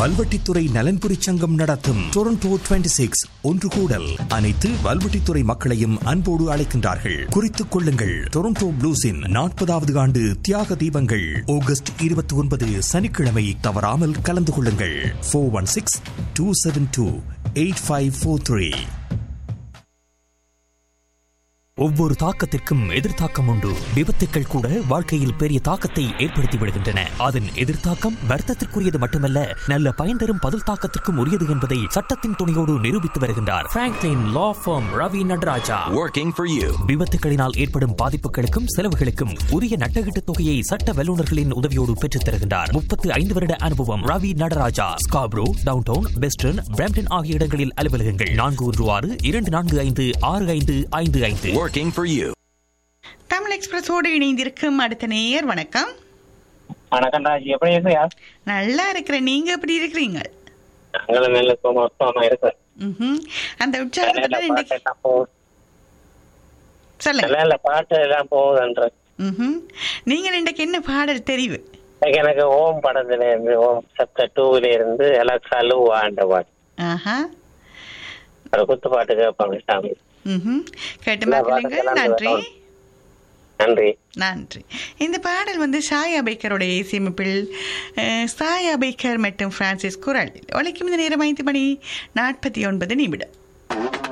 வல்வெட்டித்துறை நலன்புரி சங்கம் நடத்தும் டொரண்டோ 26 சிக்ஸ் ஒன்று கூடல் அனைத்து வல்வெட்டித்துறை மக்களையும் அன்போடு அழைக்கின்றார்கள் குறித்துக் கொள்ளுங்கள் டொரண்டோ ப்ளூஸின் நாற்பதாவது ஆண்டு தியாக தீபங்கள் ஆகஸ்ட் இருபத்தி ஒன்பது சனிக்கிழமை தவறாமல் கலந்து கொள்ளுங்கள் four one six two seven two eight five four three ஒவ்வொரு தாக்கத்திற்கும் எதிர்த்தாக்கம் உண்டு விபத்துக்கள் கூட வாழ்க்கையில் பெரிய தாக்கத்தை ஏற்படுத்தி விடுகின்றன அதன் எதிர்த்தாக்கம் வருத்தத்திற்குரியது மட்டுமல்ல நல்ல பயன் தரும் பதில் தாக்கத்திற்கும் உரியது என்பதை சட்டத்தின் துணையோடு நிரூபித்து வருகின்றார் Franklin law firm Ravi Nataraja Working for you. விபத்துகளினால் ஏற்படும் பாதிப்புகளுக்கும் செலவுகளுக்கும் உரிய நட்டகீட்டு தொகையை சட்ட வல்லுநர்களின் உதவியோடு பெற்றுத் தருகின்றார் முப்பத்து ஐந்து வருட அனுபவம் Ravi Nataraja Scarborough downtown western Brampton ஆகிய இடங்களில் அலுவலகங்கள் நான்கு ஒன்று ஆறு இரண்டு நான்கு ஐந்து ஆறு ஐந்து ஐந்து ஐந்து Working for you. தமிழ் எக்ஸ்பிரஸோடு இணைந்திருக்கும் அடுத்த நேயர் வணக்கம் வணக்கம் ராஜி எப்படி இருக்கியா நல்லா இருக்கிறேன் நீங்க எப்படி இருக்கிறீங்க நாங்களும் நல்ல சும்மா சும்மா இருக்கோம் ம்ஹும். அந்த நல்ல உற்சாகத்தை நல்ல இன்றைக்கு பாட்டு எல்லாம் போகுது சொல்லுங்க நல்ல நல்ல பாட்டு எல்லாம் போகுதுன்ற ம்ஹும். நீங்கள் இன்றைக்கு என்ன பாடல் தெரிவு இன்னைக்கு எனக்கு ஓம் படத்துல இருந்து ஓம் சப்த டூல இருந்து எல்லாம் கழுவாண்ட பாட்டு ஆஹா ஒரு குத்து பாட்டு கேட்பாங்க சாமி ம்ஹும். கேட்டு எல்லா மக்களுங்க பாட்டுக்கெல்லாம் நன்றி வரணும். நன்றி நன்றி இந்த பாடல் வந்து சாயா பேக்கருடைய இசையமைப்பில் அஹ், சாயா பேக்கர் மற்றும் பிரான்சிஸ் குரல் ஒழிக்கும் இந்த நேரம் ஐந்து மணி நாற்பத்தி ஒன்பது நிமிடம்